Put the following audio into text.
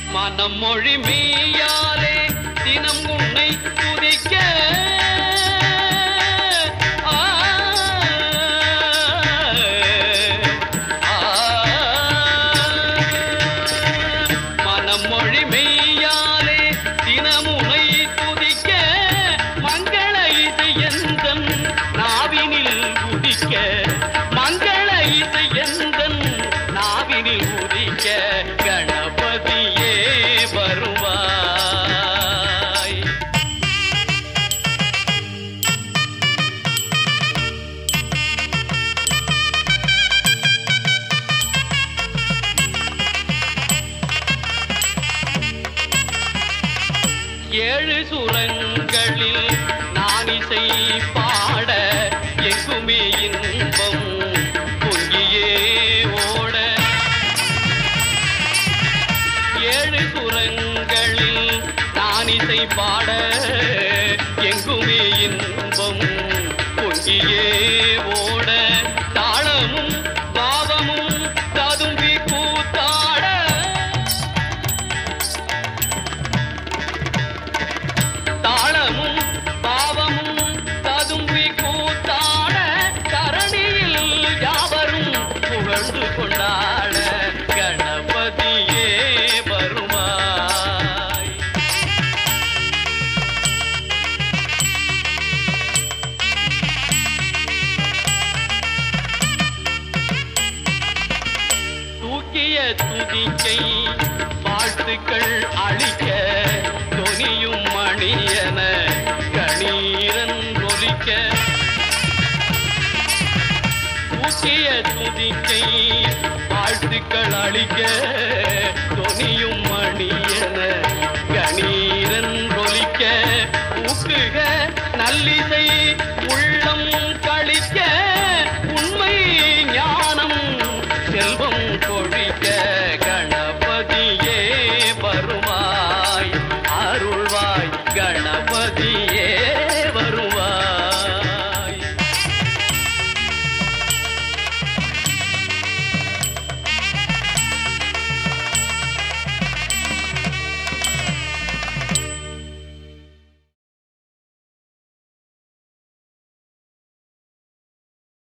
மனம் மொழி மெய்யாலே தினம் உன்னை துதிக்க ஆ, ஆ, மனம் மொழி மெய்யாலே தினம் உன்னை துதிக்க மங்கள இசை எந்தன் நாவினில் உதிக்க மங்கள இசை எந்தன் நாவினில் உதிக்க கணபதியே வருவாய் ஏழு சுரங்களில் நான் இசை பாட எங்குமே இன்பம் பொங்கியே ஓட ஏழு சுரங்களில் நான் இசை பாட எங்குமே இன்பம் பொங்கியே ஓட தாளமும் பாவமும் ததும்பி கூத்தாட தாளமும் பாவமும் ததும்பி கூத்தாட தரணியில் யாவரும் புகழ்ந்து கொண்டாட கணபதியே வருவாய் தூக்கிய துதிக்கை வாழ்த்துக்கள் அளிக்க தொனியும் மணியன கணீரன் ஒலிக்க தூக்கிய துதிக்கை வாழ்த்துக்கள் அளிக்க